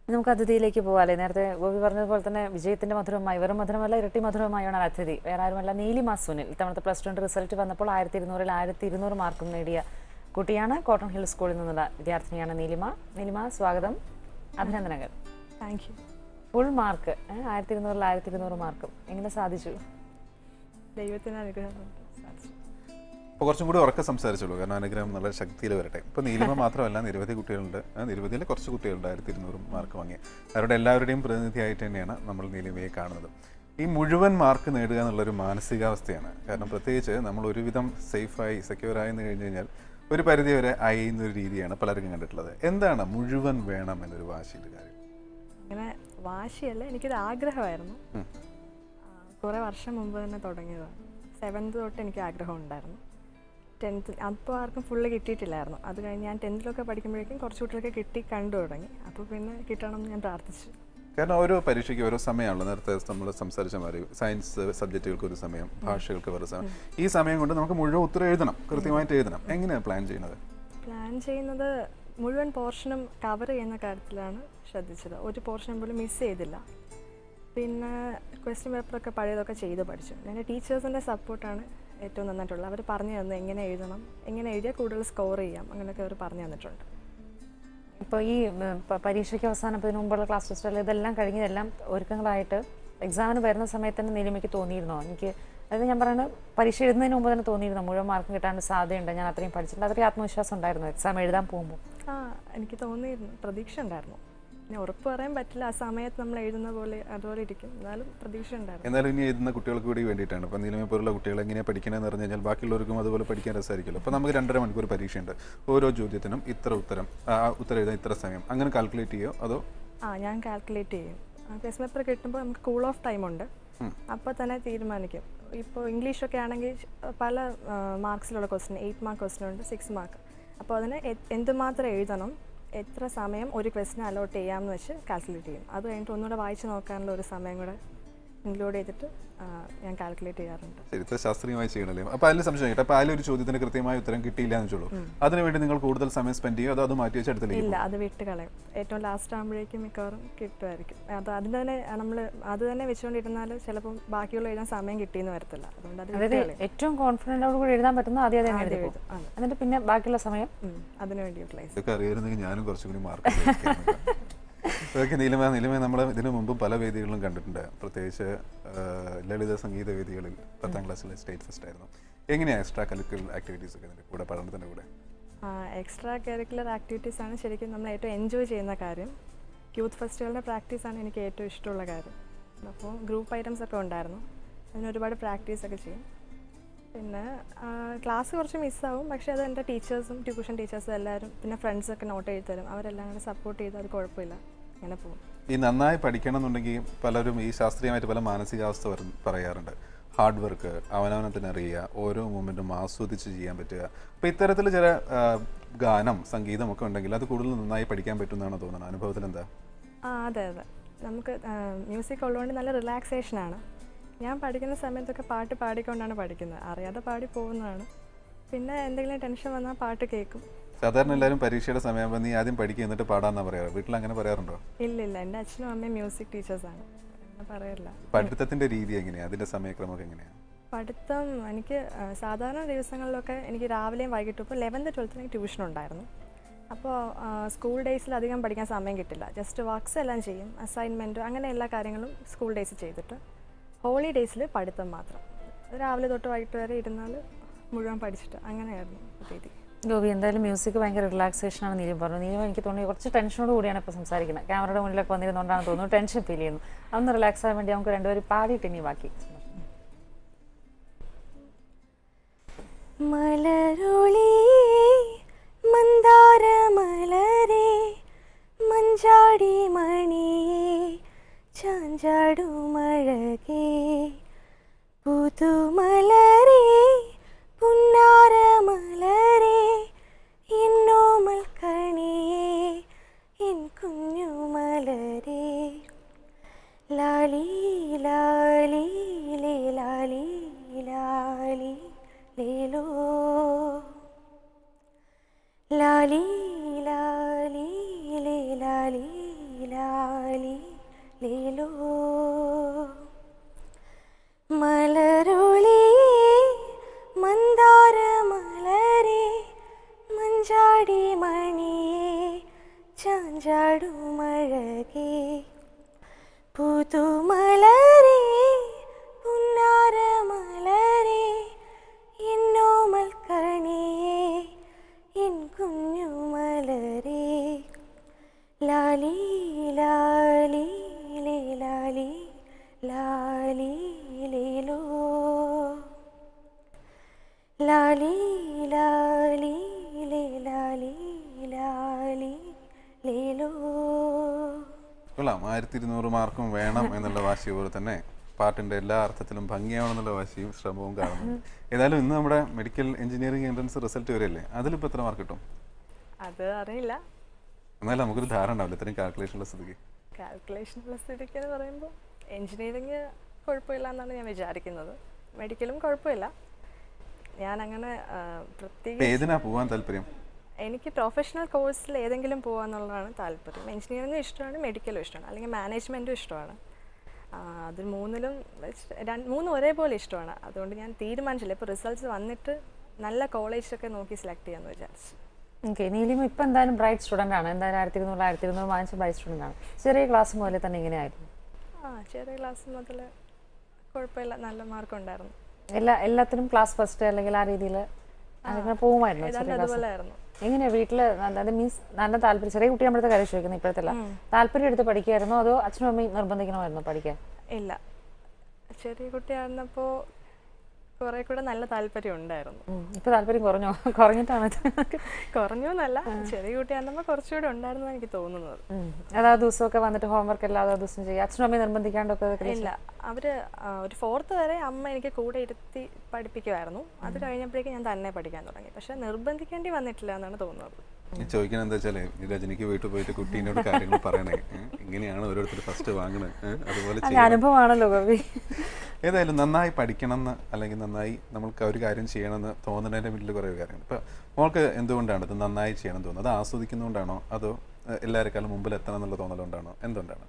നമുക്ക് അതിഥിയിലേക്ക് പോകാല്ലേ നേരത്തെ ഗോപി പറഞ്ഞതുപോലെ തന്നെ വിജയത്തിന്റെ മധുരമായി വെറും മധുരമല്ല ഇരട്ടി മധുരമായാണ് അതിഥി വേറെ ആരുമല്ല നീലിമ സുനിൽ ഇത്തവണത്തെ പ്ലസ് ടുവിന്റെ റിസൾട്ട് വന്നപ്പോൾ ആയിരത്തി ഇരുന്നൂറിൽ ആയിരത്തി ഇരുന്നൂറ് മാർക്കും നേടിയ കുട്ടിയാണ് കോട്ടൺ ഹിൽ സ്കൂളിൽ നിന്നുള്ള വിദ്യാർത്ഥിനിയാണ് നീലിമ നീലിമ സ്വാഗതം അഭിനന്ദനങ്ങൾ താങ്ക് യു ഫുൾ മാർക്ക് ആയിരത്തി ഇരുന്നൂറിൽ ആയിരത്തി ഇരുന്നൂറ് മാർക്കും എങ്ങനെ സാധിച്ചു ദൈവത്തിന് അനുഗ്രഹം കൊണ്ട് സാധിച്ചു അപ്പോൾ കുറച്ചും കൂടി ഉറക്കെ സംസാരിച്ചോളൂ കാരണം അനുഗ്രഹം നല്ല ശക്തിയിൽ വരട്ടെ ഇപ്പോൾ നീലിമ മാത്രമല്ല നിരവധി കുട്ടികളുണ്ട് ആ നിരവധിയിൽ കുറച്ച് കുട്ടികളുണ്ട് ആയിരത്തി ഇരുന്നൂറ് മാർക്ക് വാങ്ങിയ അവരുടെ എല്ലാവരുടെയും പ്രതിനിധിയായിട്ട് തന്നെയാണ് നമ്മൾ നീലിമയെ കാണുന്നത് ഈ മുഴുവൻ മാർക്ക് നേടുക എന്നുള്ളൊരു മാനസികാവസ്ഥയാണ് കാരണം പ്രത്യേകിച്ച് നമ്മൾ ഒരുവിധം സേഫായി സെക്യൂറായി എന്ന് കഴിഞ്ഞ് കഴിഞ്ഞാൽ ഒരു പരിധി വരെ ആയി എന്നൊരു രീതിയാണ് പലർക്കും കണ്ടിട്ടുള്ളത് എന്താണ് മുഴുവൻ വേണം എന്നൊരു വാശിയുടെ കാര്യം അങ്ങനെ വാശിയല്ല എനിക്കൊരു ആഗ്രഹമായിരുന്നു ഉം. കുറേ വർഷം മുമ്പ് തന്നെ തുടങ്ങിയതാണ് സെവൻത്ത് തൊട്ട് എനിക്ക് ആഗ്രഹം ഉണ്ടായിരുന്നു ടെൻത്ത് അപ്പോൾ ആർക്കും ഫുള്ള് കിട്ടിയിട്ടില്ലായിരുന്നു അത് കഴിഞ്ഞ് ഞാൻ ടെൻത്തിലൊക്കെ പഠിക്കുമ്പോഴേക്കും കുറച്ച് കുട്ടികൾക്ക് കിട്ടി കണ്ടു തുടങ്ങി അപ്പോൾ പിന്നെ കിട്ടണം എന്ന് ഞാൻ പ്രാർത്ഥിച്ചു കാരണം ഓരോ പരീക്ഷയ്ക്ക് ഓരോ സമയമാണല്ലോ നേരത്തെ നമ്മൾ സംസാരിച്ച മാതിരി സയൻസ് സബ്ജക്റ്റുകൾക്ക് ഒരു സമയം ഭാഷകൾക്ക് വേറെ സമയം ഈ സമയം കൊണ്ട് നമുക്ക് മുഴുവൻ ഉത്തരം എഴുതണം കൃത്യമായിട്ട് എഴുതണം എങ്ങനെയാണ് പ്ലാൻ ചെയ്യുന്നത് പ്ലാൻ ചെയ്യുന്നത് മുഴുവൻ പോർഷനും കവർ ചെയ്യുന്ന കാര്യത്തിലാണ് ശ്രദ്ധിച്ചത് ഒരു പോർഷൻ പോലും മിസ് ചെയ്തില്ല പിന്നെ ക്വസ്റ്റ്യൻ പേപ്പറൊക്കെ പഴയതൊക്കെ ചെയ്ത് പഠിച്ചു എൻ്റെ ടീച്ചേഴ്സിൻ്റെ സപ്പോർട്ടാണ് ഏറ്റവും നന്നായിട്ടുള്ളത് അവർ പറഞ്ഞു തന്നു എങ്ങനെ എഴുതണം എങ്ങനെ എഴുതിയാൽ കൂടുതൽ സ്കോർ ചെയ്യാം അങ്ങനെയൊക്കെ അവർ പറഞ്ഞു തന്നിട്ടുണ്ട് ഇപ്പോൾ ഈ ഉം, പ- പരീക്ഷയ്ക്ക് അവസാനത്തിന് മുമ്പുള്ള ക്ലാസ് ടെസ്റ്റുകൾ ഇതെല്ലാം കഴിഞ്ഞതെല്ലാം ഒരുക്കങ്ങളായിട്ട് എക്സാമിന് വരുന്ന സമയത്ത് തന്നെ നീലിമയ്ക്ക് തോന്നിയിരുന്നോ എനിക്ക് അതായത് ഞാൻ പറയുന്നത് പരീക്ഷ എഴുതുന്നതിന് മുമ്പ് തന്നെ തോന്നിയിരുന്നു മുഴുവൻ മാർക്കും കിട്ടാൻ സാധ്യതയുണ്ട് ഞാൻ അത്രയും പഠിച്ചിട്ടുണ്ട് അത്രയും ആത്മവിശ്വാസം ഉണ്ടായിരുന്നു എക്സാം എഴുതാൻ പോകുമ്പോൾ ആ എനിക്ക് തോന്നിയിരുന്നു പ്രതീക്ഷ ഉണ്ടായിരുന്നു പിന്നെ ഉറപ്പ് പറയാൻ പറ്റില്ല ആ സമയത്ത് നമ്മൾ എഴുതുന്ന പോലെ അതുപോലെ ഇരിക്കും എന്നാലും പ്രതീക്ഷ ഉണ്ടായിരുന്നു എന്നാലും ഇനി എഴുതുന്ന കുട്ടികൾക്ക് കൂടി വേണ്ടിയിട്ടാണ് ഇപ്പം നീലമേ പോലുള്ള കുട്ടികൾ എങ്ങനെയാണ് പഠിക്കണമെന്ന് പറഞ്ഞു കഴിഞ്ഞാൽ ബാക്കിയുള്ളവർക്കും അതുപോലെ പഠിക്കാൻ രസമായിരിക്കുമല്ലോ അപ്പോൾ നമുക്ക് രണ്ടര മണിക്കൂർ പരീക്ഷയുണ്ട് ഓരോ ചോദ്യത്തിനും ഇത്ര ഉത്തരം ആ ആ ഉത്തരം എഴുതാൻ ഇത്ര സമയം അങ്ങനെ കാൽക്കുലേറ്റ് ചെയ്യോ അതോ ആ ഞാൻ കാൽക്കുലേറ്റ് ചെയ്യും ക്വസ്റ്റ് പേപ്പർ കിട്ടുമ്പോൾ നമുക്ക് കൂൾ ഓഫ് ടൈം ഉണ്ട് അപ്പോൾ തന്നെ തീരുമാനിക്കും ഇപ്പോൾ ഇംഗ്ലീഷൊക്കെ ആണെങ്കിൽ പല മാർക്സിലുള്ള ക്വസ്റ്റ്യൻ എയ്റ്റ് മാർക്ക് ക്വസ്റ്റ്യൻ ഉണ്ട് സിക്സ് മാർക്ക് അപ്പോൾ അതിന് എ- എന്തുമാത്രം എഴുതണം എത്ര സമയം ഒരു ക്വസ്റ്റിന് അലോട്ട് ചെയ്യാമെന്ന് വെച്ച് കാൽക്കുലേറ്റ് ചെയ്യും അത് കഴിഞ്ഞിട്ട് ഒന്നുകൂടെ വായിച്ച് നോക്കാനുള്ള ഒരു സമയം കൂടെ ഇൻക്ലൂഡ് ചെയ്തിട്ട് ആ, ഞാൻ കാൽക്കുലേറ്റ് ചെയ്യാറുണ്ട് ശരി ഇത്ര ശാസ്ത്രീയമായി ചെയ്യണല്ലേ അപ്പോൾ അതിൽ സംശയം കേട്ടോ അപ്പോൾ അതിലൊരു ചോദ്യത്തിന് കൃത്യമായ ഉത്തരം കിട്ടിയില്ല എന്ന് വെച്ചോളൂ അതിനുവേണ്ടി നിങ്ങൾ കൂടുതൽ സമയം സ്പെൻഡ് ചെയ്യോ അതോ അത് മാറ്റി വെച്ച് അടുത്തിലേക്ക് ഇല്ല അത് വിട്ട് കളയും ഏറ്റവും ലാസ്റ്റ് ആകുമ്പോഴേക്കും മിക്കവാറും കിട്ടുമായിരിക്കും അത് അതിന് തന്നെ നമ്മൾ അത് തന്നെ വെച്ചുകൊണ്ടിരുന്നാൽ ചിലപ്പം ബാക്കിയുള്ള എഴുതാൻ സമയം കിട്ടിയെന്ന് വരത്തില്ല അതുകൊണ്ട് അത് വിട്ട് അതായത് കളയും ഏറ്റവും കോൺഫിഡൻറ്റോട് കൂടി എഴുതാൻ പറ്റുന്ന ആദ്യം ആദ്യം ആദ്യം എഴുതി എഴുതും. ആണ്. എന്നിട്ട് പിന്നെ ബാക്കിയുള്ള സമയം ഉം, അതിനു വേണ്ടി യൂട്ടിലൈസ് ഇതൊക്കെ അറിയായിരുന്നെങ്കിൽ ഞാനും കുറച്ചും കൂടി മാർക്ക് ഓക്കെ നീലിമ നീലിമ നമ്മൾ ഇതിനു മുമ്പ് പല വേദികളിലും കണ്ടിട്ടുണ്ട് പ്രത്യേകിച്ച് ആ, ലളിത സംഗീത വേദികളിൽ പത്താം ക്ലാസ്സിലെ സ്റ്റേറ്റ് ഫസ്റ്റ് ആയിരുന്നു എങ്ങനെയാണ് എക്സ്ട്രാ കലിക്കുലർ ആക്ടിവിറ്റീസ് ഒക്കെ ഇതിൻ്റെ കൂടെ പഠനത്തിൻ്റെ കൂടെ എക്സ്ട്രാ കരിക്കുലർ ആക്ടിവിറ്റീസ് ആണ് ശരിക്കും നമ്മൾ ഏറ്റവും എൻജോയ് ചെയ്യുന്ന കാര്യം യൂത്ത് ഫെസ്റ്റിവലിൻ്റെ പ്രാക്ടീസ് ആണ് എനിക്ക് ഏറ്റവും ഇഷ്ടമുള്ള കാര്യം അപ്പോൾ ഗ്രൂപ്പ് ഐറ്റംസ് ഒക്കെ ഉണ്ടായിരുന്നു അതിന് ഒരുപാട് പ്രാക്ടീസ് ഒക്കെ ചെയ്യും പിന്നെ ക്ലാസ് കുറച്ച് മിസ്സാവും പക്ഷേ അത് എൻ്റെ ടീച്ചേഴ്സും ട്യൂഷൻ ടീച്ചേഴ്സും എല്ലാവരും പിന്നെ ഫ്രണ്ട്സൊക്കെ നോട്ട് എഴുതി തരും അവരെല്ലാം കൂടെ സപ്പോർട്ട് ചെയ്ത് അത് കുഴപ്പമില്ല അങ്ങനെ പോകും ഈ നന്നായി പഠിക്കണം എന്നുണ്ടെങ്കിൽ പലരും ഈ ശാസ്ത്രീയമായിട്ട് പല മാനസികാവസ്ഥ വരും- പറയാറുണ്ട് ഹാർഡ് വർക്ക് അവനവനെ തന്നെ അറിയുക ഓരോ മൂമെൻറ്റും ആസ്വദിച്ച് ചെയ്യാൻ പറ്റുക അപ്പോൾ ഇത്തരത്തിൽ ചില ആ, ഗാനം സംഗീതം ഒക്കെ ഉണ്ടെങ്കിൽ അത് കൂടുതൽ നന്നായി പഠിക്കാൻ പറ്റുമെന്നാണ് തോന്നുന്നത് അനുഭവത്തിൽ എന്താ ആ അതെ അതെ നമുക്ക് മ്യൂസിക് ഉള്ളതുകൊണ്ട് നല്ല റിലാക്സേഷനാണ് ഞാൻ പഠിക്കുന്ന സമയത്തൊക്കെ പാട്ട് പാടിക്കൊണ്ടാണ് പഠിക്കുന്നത് അറിയാതെ പാടി പോകുന്നതാണ് പിന്നെ എന്തെങ്കിലും ടെൻഷൻ വന്നാൽ പാട്ട് കേൾക്കും സാധാരണ എല്ലാവരും പരീക്ഷയുടെ സമയമാകുമ്പോൾ നീ ആദ്യം പഠിക്കുക എന്നിട്ട് പാടാന്നാ പറയാറ് വീട്ടിൽ അങ്ങനെ പറയാറുണ്ടോ ഇല്ല ഇല്ല എൻ്റെ അച്ഛനും അമ്മയും മ്യൂസിക് ടീച്ചേഴ്സാണ് അങ്ങനെ പറയില്ല പഠിത്തത്തിന്റെ രീതി എങ്ങനെയാണ് അതിന്റെ സമയക്രമമൊക്കെ എങ്ങനെയാണ് പഠിത്തം എനിക്ക് ആ, സാധാരണ ദിവസങ്ങളിലൊക്കെ എനിക്ക് രാവിലെയും വൈകിട്ടും ഇപ്പോൾ ലെവൻത്ത് ട്വൽത്തിൽ എനിക്ക് ട്യൂഷൻ ഉണ്ടായിരുന്നു അപ്പോൾ സ്കൂൾ ഡേയ്സിൽ അധികം പഠിക്കാൻ സമയം കിട്ടില്ല ജസ്റ്റ് വർക്ക്സ് എല്ലാം ചെയ്യും അസൈൻമെൻറ്റ് അങ്ങനെ എല്ലാ കാര്യങ്ങളും സ്കൂൾ ഡേയ്സിൽ ചെയ്തിട്ട് ഹോളി ഡേയ്സിൽ പഠിത്തം മാത്രം രാവിലെ തൊട്ട് വൈകിട്ട് വരെ ഇരുന്നാൽ മുഴുവൻ പഠിച്ചിട്ട് അങ്ങനെയായിരുന്നു രീതി ഗോപി എന്തായാലും മ്യൂസിക് ഭയങ്കര റിലാക്സേഷൻ ആണ് നീലും പറഞ്ഞു നീലും എനിക്ക് തോന്നി കുറച്ച് ടെൻഷനോട് കൂടിയാണ് ഇപ്പോൾ സംസാരിക്കുന്നത് ക്യാമറയുടെ മുന്നിലൊക്കെ വന്നിരുന്നുകൊണ്ടാണ് തോന്നുന്നു ടെൻഷൻ ഫീൽ ചെയ്യുന്നു അതൊന്ന് റിലാക്സ് ആകാൻ വേണ്ടി നമുക്ക് രണ്ടുപേരും പാടിയിട്ട് ഇനി ബാക്കി മലരൊളി മന്ദാര മലരെ മഞ്ചാടി മണിയേ ചാഞ്ചാടുമഴകേ പുതുമലരേ പുന്നാര മലരേ എന്നോമൽ കണിയേ എൻ കുഞ്ഞു മലരേ ലാലി ലാലി ലേ ലാലി ലാലി ലേലോ ലാലി ലാലി ലേ ലാലി ലാലി ലീലോ മലരൊളി മന്ദാര മലരെ മഞ്ചാടി മണിയെ ചാഞ്ചാടുമഴകേ പുതുമലരെ പുന്നാര മലരെ എന്നോമൽ കണിയെ എൻ കുഞ്ഞു മലരെ ലാലി ലാലി ലേ ലാലി ലാലി ലേലോ ലാലി ലാലി ലേ ലാലി ലാലി ലേലോ കൊള്ളാം ആയിരത്തി ഇരുന്നൂറ് മാർക്കും വേണം എന്നുള്ള വാശി പോലെ തന്നെ പാട്ടിന്റെ എല്ലാ അർത്ഥത്തിലും ഭംഗിയാവണമെന്നുള്ള വാശിയും ശ്രമവും കാണുന്നു ഏതായാലും ഇന്ന് നമ്മുടെ മെഡിക്കൽ എഞ്ചിനീയറിംഗ് എൻട്രൻസ് റിസൾട്ട് വരെയല്ലേ അതിലിപ്പോൾ എത്ര മാർക്ക് കിട്ടും അത് അറിയില്ല എന്നാലും നമുക്കൊരു ധാരണ ഉണ്ടാവില്ല ഇത്രയും കാൽക്കുലേഷൻ ഉള്ള സ്ഥിതിക്ക് കാൽക്കുലേഷൻ ഉള്ള സ്ഥിതിക്ക് എന്ന് പറയുമ്പോൾ എൻജിനീയറിങ് കുഴപ്പമില്ല എന്നാണ് ഞാൻ വിചാരിക്കുന്നത് മെഡിക്കലും കുഴപ്പമില്ല ഞാൻ അങ്ങനെ ആ, ഇപ്പൊ പ്രത്യേകിച്ച് ഏതിനാ പോവാൻ താല്പര്യം എനിക്ക് പ്രൊഫഷണൽ കോഴ്സിൽ ഏതെങ്കിലും പോകാന്നുള്ളതാണ് താല്പര്യം എഞ്ചിനീയറിംഗും ഇഷ്ടമാണ് മെഡിക്കലും ഇഷ്ടമാണ് അല്ലെങ്കിൽ മാനേജ്മെൻറ്റും ഇഷ്ടമാണ് ആ, അത് മൂന്നിലും വെച്ച് രണ്ട് മൂന്നും ഒരേപോലെ ഇഷ്ടമാണ് അതുകൊണ്ട് ഞാൻ തീരുമാനിച്ചില്ല ഇപ്പോൾ റിസൾട്ട്സ് വന്നിട്ട് നല്ല കോളേജൊക്കെ നോക്കി സെലക്ട് ചെയ്യാമെന്ന് വിചാരിച്ചു ഓക്കെ നീലിമ ഇപ്പം എന്തായാലും ബ്രൈറ്റ് സ്റ്റുഡൻ്റ് ആണ് എന്തായാലും ആയിരത്തി ഇരുന്നൂറ് ആയിരത്തി ഇരുന്നൂറ് വാങ്ങിച്ച ബ്രൈറ്റ് സ്റ്റുഡൻ്റ് ആണ് ചെറിയ ക്ലാസ് മുതലേ തന്നെ ഇങ്ങനെയായിരുന്നു ആ ചെറിയ ക്ലാസ് മുതൽ കുഴപ്പമില്ല നല്ല മാർക്കുണ്ടായിരുന്നു എല്ലാ എല്ലാത്തിനും ക്ലാസ് ഫസ്റ്റ് അല്ലെങ്കിൽ ആ രീതിയിൽ അങ്ങനെ പോകുമായിരുന്നു ഏതാണ്ട് ചെറിയ ക്ലാസ് അതുപോലെ ആയിരുന്നു എങ്ങനെയാ വീട്ടില് അത് മീൻസ് നല്ല താല്പര്യം ചെറിയ കുട്ടിയാകുമ്പോഴത്തെ കാര്യം ചോദിക്കുന്നത് ഇപ്പോഴത്തെ താല്പര്യം എടുത്ത് പഠിക്കുമായിരുന്നോ അതോ അച്ഛനും അമ്മയും നിർബന്ധിക്കണമായിരുന്നോ പഠിക്കാൻ ഇല്ല ചെറിയ കുട്ടിയായിരുന്നപ്പോൾ കുറേ കൂടെ നല്ല താല്പര്യം ഉണ്ടായിരുന്നു ഉം. ഇപ്പൊ താല്പര്യം കുറഞ്ഞോ കുറഞ്ഞിട്ടാണ് ഇത്? കുറഞ്ഞു എന്നല്ല ചെറിയ കുട്ടിയായിരുന്നപ്പോൾ കുറച്ചുകൂടെ ഉണ്ടായിരുന്നു എനിക്ക് തോന്നുന്നത് ഉം. അതാ ദിവസമൊക്കെ വന്നിട്ട് ഹോംവർക്ക് എല്ലാ ദിവസം ചെയ്യും അച്ഛനും അമ്മയും നിർബന്ധിക്കാണ്ടൊക്കെ ഇതൊക്കെ ഇല്ല അവര് ആ, ഒരു ഫോർത്ത് വരെ അമ്മ എനിക്ക് കൂടെ ഇരുത്തി പഠിപ്പിക്കുമായിരുന്നു അത് കഴിഞ്ഞപ്പോഴേക്കും ഞാൻ തന്നെ പഠിക്കാൻ തുടങ്ങി പക്ഷെ നിർബന്ധിക്കേണ്ടി വന്നിട്ടില്ല എന്നാണ് തോന്നുന്നത് ഈ ചോദിക്കണത് എന്താ വെച്ചാലേ ഈ രജനിക്ക് വീട്ടിൽ പോയിട്ട് കുട്ടീനോട് കാര്യങ്ങൾ പറയണേ ഏ? ഇങ്ങനെയാണ് ഓരോരുത്തർ ഫസ്റ്റ് വാങ്ങണത് ഏ? അതുപോലെ അല്ല ചെയ്യണം അനുഭവമാണല്ലോ ഗോപി ഏതായാലും നന്നായി പഠിക്കണം എന്ന് അല്ലെങ്കിൽ നന്നായി നമ്മൾക്ക് ഒരു കാര്യം ചെയ്യണമെന്ന് തോന്നുന്നതിൻ്റെ പിന്നിൽ കുറേ കാര്യങ്ങൾ ഇപ്പോൾ മോൾക്ക് എന്തുകൊണ്ടാണ് ഇത് നന്നായി ചെയ്യണം തോന്നുന്നത് അത് ആസ്വദിക്കുന്നതുകൊണ്ടാണോ അതോ ഏഹ്, എല്ലാവരെക്കാളും മുമ്പിൽ എത്തണം എന്നുള്ള തോന്നലുകൊണ്ടാണോ എന്തുകൊണ്ടാണ്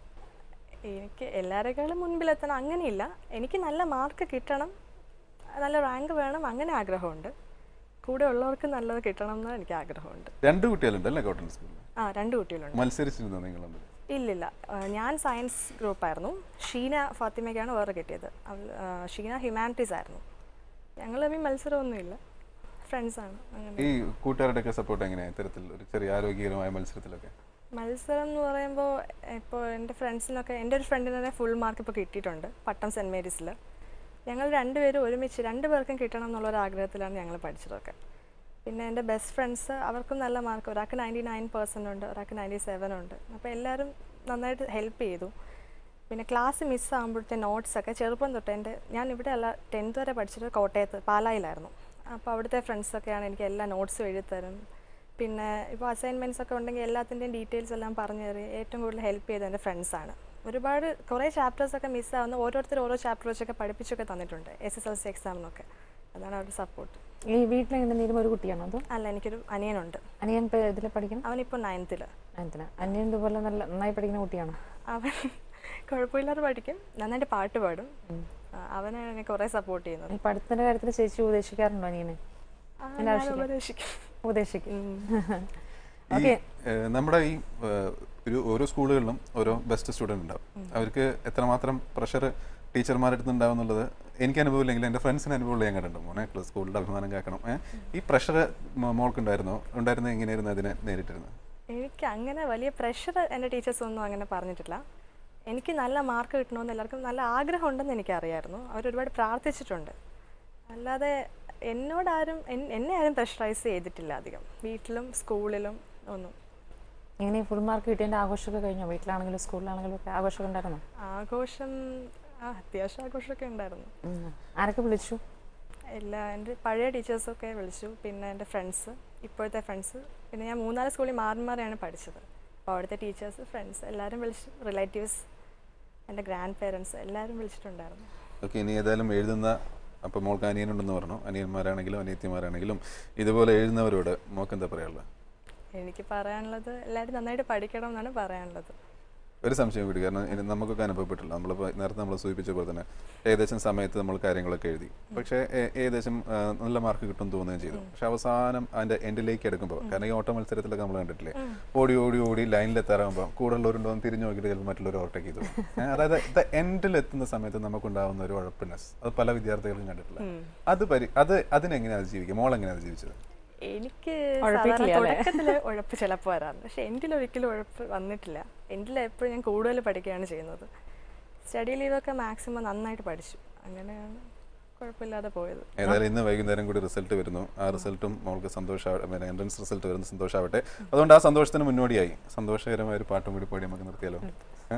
എനിക്ക് എല്ലാവരെക്കാളും മുൻപിലെത്തണം അങ്ങനെയില്ല എനിക്ക് നല്ല മാർക്ക് കിട്ടണം നല്ല റാങ്ക് വേണം അങ്ങനെ ആഗ്രഹമുണ്ട് കൂടെ ഉള്ളവർക്ക് നല്ലത് കിട്ടണം എന്ന് എനിക്ക് ആഗ്രഹമുണ്ട് രണ്ട് കുട്ടികളുണ്ട് അല്ലേ കോട്ടൺ സ്കൂളിൽ ആ രണ്ട് കുട്ടികളുണ്ട് മത്സരിച്ചിരുന്നോ നിങ്ങളുണ്ട് ഇല്ലില്ല ആ, ഞാൻ സയൻസ് ഗ്രൂപ്പായിരുന്നു ഷീന ഫാത്തിമയ്ക്കാണ് വേറെ കിട്ടിയത് അവൾ ആ, ഷീന ഹ്യൂമാനിറ്റീസ് ആയിരുന്നു ഞങ്ങൾ തമ്മിൽ മത്സരമൊന്നുമില്ല ഫ്രണ്ട്സാണ് അങ്ങനെ ഈ കൂട്ടുകാരുടെയൊക്കെ സപ്പോർട്ട് എങ്ങനെയാണ് ഇത്തരത്തിൽ ഒരു ചെറിയ ആരോഗ്യകരമായ മത്സരത്തിലൊക്കെ മത്സരം എന്ന് പറയുമ്പോൾ ഇപ്പോൾ എൻ്റെ ഫ്രണ്ട്സിനൊക്കെ എൻ്റെ ഒരു ഫ്രണ്ടിന് തന്നെ ഫുൾ മാർക്ക് ഇപ്പോൾ കിട്ടിയിട്ടുണ്ട് പട്ടം സെൻറ്റ് മേരീസിൽ ഞങ്ങൾ രണ്ടുപേരും ഒരുമിച്ച് രണ്ട് പേർക്കും കിട്ടണം എന്നുള്ളൊരു ആഗ്രഹത്തിലാണ് ഞങ്ങൾ പഠിച്ചതൊക്കെ പിന്നെ എൻ്റെ ബെസ്റ്റ് ഫ്രണ്ട്സ് അവർക്കും നല്ല മാർക്ക് ഒരാൾക്ക് നയൻറ്റി നയൻ പെർസെൻ്റ് ഉണ്ട് ഒരാൾക്ക് നയൻറ്റി സെവൻ ഉണ്ട് അപ്പോൾ എല്ലാവരും നന്നായിട്ട് ഹെൽപ്പ് ചെയ്തു പിന്നെ ക്ലാസ് മിസ്സാകുമ്പോഴത്തെ നോട്ട്സൊക്കെ ചെറുപ്പം തൊട്ട് എൻ്റെ ഞാൻ ഇവിടെ അല്ല ടെൻത്ത് വരെ പഠിച്ചത് കോട്ടയത്ത് പാലായിലായിരുന്നു അപ്പോൾ അവിടുത്തെ ഫ്രണ്ട്സൊക്കെയാണ് എനിക്ക് എല്ലാ നോട്ട്സും എഴുതിത്തരും പിന്നെ ഇപ്പോൾ അസൈൻമെൻറ്റ്സ് ഒക്കെ ഉണ്ടെങ്കിൽ എല്ലാത്തിൻ്റെയും ഡീറ്റെയിൽസ് എല്ലാം പറഞ്ഞു തരും ഏറ്റവും കൂടുതൽ ഹെൽപ്പ് ചെയ്തത് എൻ്റെ ഫ്രണ്ട്സാണ് ഒരുപാട് കുറേ ചാപ്റ്റേഴ്സ് ഒക്കെ മിസ്സാവുന്ന ഓരോരുത്തർ ഓരോ ചാപ്റ്റർ വെച്ചൊക്കെ പഠിപ്പിച്ചൊക്കെ തന്നിട്ടുണ്ട് എസ് എസ് എൽ സി എക്സാമിനൊക്കെ അതാണ് അവരുടെ സപ്പോർട്ട് ഈ വീട്ടിലെങ്ങനെ നീലും ഒരു കുട്ടിയാണോ അതോ അല്ല എനിക്കൊരു അനിയനുണ്ട് അനിയൻ ഇപ്പൊ ഇതിൽ പഠിക്കണം അവനിപ്പോൾ നയൻത്തിൽ എന്തിനാ അനിയൻ ഇതുപോലെ നല്ല നന്നായി പഠിക്കുന്ന കുട്ടിയാണോ അവൻ കുഴപ്പമില്ലാതെ പഠിക്കും നന്നായിട്ട് പാട്ട് പാടും ആ, അവനാണ് എന്നെ കുറേ സപ്പോർട്ട് ചെയ്യുന്നത് ഈ പഠിത്തത്തിന്റെ കാര്യത്തിൽ ചേച്ചി ഉപദേശിക്കാറുണ്ടോ അനിയനെ ആ, അതിന്റെ ഞാൻ ആവശ്യമില്ല. ഉപദേശിക്കും ഉപദേശിക്കും ഉം. ഈ ഓക്കെ ഏഹ്, നമ്മുടെ ഈ ഏഹ്, ഒരു ഓരോ സ്കൂളുകളിലും ഓരോ ബെസ്റ്റ് സ്റ്റുഡൻറ് ഉണ്ടാവും അവർക്ക് എത്രമാത്രം പ്രഷർ ടീച്ചർമാരുടെ അടുത്ത് ഉണ്ടാവും എന്നുള്ളത് എനിക്ക് അനുഭവമില്ലെങ്കിൽ എൻ്റെ ഫ്രണ്ട്സിന് അനുഭവമുള്ള ഞാൻ കണ്ടിട്ടുണ്ട് മോനെ ക്ലാസ് സ്കൂളിൻ്റെ അഭിമാനം കാക്കണം ഏഹ്. ഈ പ്രഷർ മോൾക്കുണ്ടായിരുന്നോ ഉണ്ടായിരുന്ന എങ്ങനെയായിരുന്നു അതിനെ നേരിട്ടിരുന്നത് എനിക്ക് അങ്ങനെ വലിയ പ്രഷർ എൻ്റെ ടീച്ചേഴ്സ് ഒന്നും അങ്ങനെ പറഞ്ഞിട്ടില്ല എനിക്ക് നല്ല മാർക്ക് കിട്ടണമെന്ന് എല്ലാവർക്കും നല്ല ആഗ്രഹം ഉണ്ടെന്ന് എനിക്കറിയായിരുന്നു അവരൊരുപാട് പ്രാർത്ഥിച്ചിട്ടുണ്ട് അല്ലാതെ എന്നോടാരും എൻ- എന്നെ ആരും പ്രഷറൈസ് ചെയ്തിട്ടില്ല അധികം വീട്ടിലും സ്കൂളിലും ഒന്നും എങ്ങനെ ഫുൾ മാർക്ക് കിട്ടിയതിന്റെ ആഘോഷമൊക്കെ കഴിഞ്ഞോ വീട്ടിലാണെങ്കിലും സ്കൂളിലാണെങ്കിലും ഒക്കെ ആഘോഷമൊക്കെ ഉണ്ടായിരുന്നോ ആഘോഷം ആ അത്യാവശ്യം ആഘോഷമൊക്കെ ഉണ്ടായിരുന്നു ഉം. ആരൊക്കെ വിളിച്ചു എല്ലാ എൻ്റെ പഴയ ടീച്ചേഴ്സൊക്കെ വിളിച്ചു പിന്നെ എൻ്റെ ഫ്രണ്ട്സ് ഇപ്പോഴത്തെ ഫ്രണ്ട്സ് പിന്നെ ഞാൻ മൂന്നാല് സ്കൂളിൽ മാറി മാറിയാണ് പഠിച്ചത് അപ്പോൾ അവിടുത്തെ ടീച്ചേഴ്സ് ഫ്രണ്ട്സ് എല്ലാവരും വിളിച്ചു റിലേറ്റീവ്സ് എൻ്റെ ഗ്രാൻഡ് പേരൻസ് എല്ലാവരും വിളിച്ചിട്ടുണ്ടായിരുന്നു ഓക്കെ ഇനി ഏതായാലും എഴുതുന്ന അപ്പോൾ മോൾക്ക് അനിയനുണ്ടെന്ന് പറഞ്ഞു അനിയന്മാരാണെങ്കിലും അനിയത്തിമാരാണെങ്കിലും ഇതുപോലെ എഴുതുന്നവരോട് മോൾക്ക് എന്താ പറയാനുള്ളത് എനിക്ക് പറയാനുള്ളത് എല്ലാവരും നന്നായിട്ട് പഠിക്കണം എന്നാണ് പറയാനുള്ളത് ഒരു സംശയം കൂടി കാരണം ഇനി നമുക്കൊക്കെ അനുഭവപ്പെട്ടില്ല നമ്മളിപ്പോൾ നേരത്തെ നമ്മൾ സൂചിപ്പിച്ച പോലെ തന്നെ ഏകദേശം സമയത്ത് നമ്മൾ കാര്യങ്ങളൊക്കെ എഴുതി പക്ഷേ ഏ- ഏകദേശം ആ, നല്ല മാർക്ക് കിട്ടും തോന്നുകയും ചെയ്തു പക്ഷെ അവസാനം അതിന്റെ എൻഡിലേക്ക് എടുക്കുമ്പോൾ കാരണം ഈ ഓട്ട മത്സരത്തിലൊക്കെ നമ്മൾ കണ്ടിട്ടില്ലേ ഓടി ഓടി ഓടി ലൈനിൽ എത്താറാകുമ്പോൾ കൂടെ ഉള്ളവരുണ്ടോ എന്ന് തിരിഞ്ഞു നോക്കിയിട്ട് ചിലപ്പോൾ മറ്റുള്ളവർ ഓവർടേക്ക് ചെയ്തു പോകും. ഏ, അതായത് ദ എൻഡിൽ എത്തുന്ന സമയത്ത് നമുക്കുണ്ടാവുന്ന ഒരു ഉഴപ്പിനെസ് അത് പല വിദ്യാർത്ഥികളും കണ്ടിട്ടില്ല അത് പരി അത് അതിനെങ്ങനെയാണ് ജീവിക്കുക മോൾ എങ്ങനെയാണ് ജീവിച്ചത് എനിക്ക് ഉഴപ്പിക്കില്ല സാധാരണ അല്ലേ? തുടക്കത്തിൽ ഉഴപ്പ് ചിലപ്പോൾ വരാറുണ്ട് പക്ഷെ എൻ്റെ ഒരിക്കലും ഉഴപ്പ് വന്നിട്ടില്ല എൻ്റെ എപ്പോഴും ഞാൻ കൂടുതൽ പഠിക്കുകയാണ് ചെയ്യുന്നത് സ്റ്റഡി ലീവൊക്കെ മാക്സിമം നന്നായിട്ട് പഠിച്ചു അങ്ങനെയാണ് കുഴപ്പമില്ലാതെ പോയത് ഏതായാലും ഇന്ന് വൈകുന്നേരം കൂടി റിസൾട്ട് വരുന്നു ആ റിസൾട്ടും മോൾക്ക് സന്തോഷം എൻട്രൻസ് റിസൾട്ട് വരുന്ന സന്തോഷാവട്ടെ അതുകൊണ്ട് ആ സന്തോഷത്തിന് മുന്നോടിയായി സന്തോഷകരമായ ഒരു പാട്ടും കൂടി പാടി നമുക്ക് നിർത്തിയാലോ ഏ?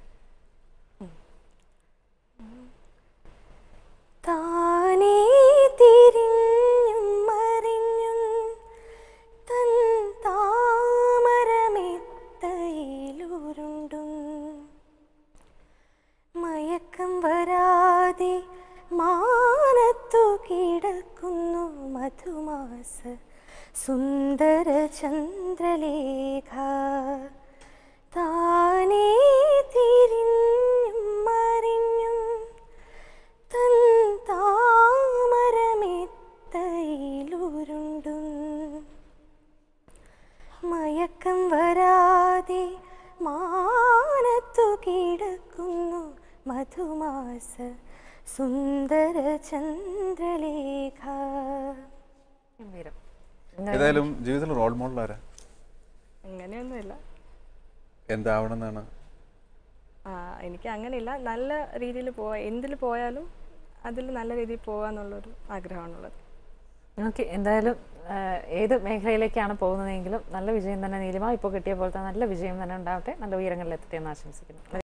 താനേ തിരിഞ്ഞും മറിഞ്ഞും തൻ താമരമെത്തയിലുരുണ്ടും മയക്കം വരാതെ മാനത്തു കിടക്കുന്നു മധുമാസ സുന്ദര ചന്ദ്രലേഖ താനേ തിരിഞ്ഞും മറിഞ്ഞും തൻ താമരമെത്തയിലുരുണ്ടും മയക്കം വരാതെ മാനത്തു കിടക്കുന്നു മധുമാസ സുന്ദര ചന്ദ്രലേഖ ഗംഭീരം ഏതായാലും ജീവിതത്തിൽ റോൾ മോഡൽ ആരാ അങ്ങനെയൊന്നുമില്ല എന്താവണം എന്നാണ് ആ, എനിക്ക് അങ്ങനെയില്ല നല്ല രീതിയിൽ പോവാ എന്തിൽ പോയാലും അതിൽ നല്ല രീതിയിൽ പോകാന്നുള്ളൊരു ആഗ്രഹമാണുള്ളത് ഓക്കെ എന്തായാലും ആ, ഏത് മേഖലയിലേക്കാണ് പോകുന്നതെങ്കിലും നല്ല വിജയം തന്നെ നീലിമ ഇപ്പോൾ കിട്ടിയ പോലത്തെ നല്ല വിജയം തന്നെ ഉണ്ടാവട്ടെ നല്ല ഉയരങ്ങളിൽ എത്തട്ടെ എന്ന് ആശംസിക്കുന്നു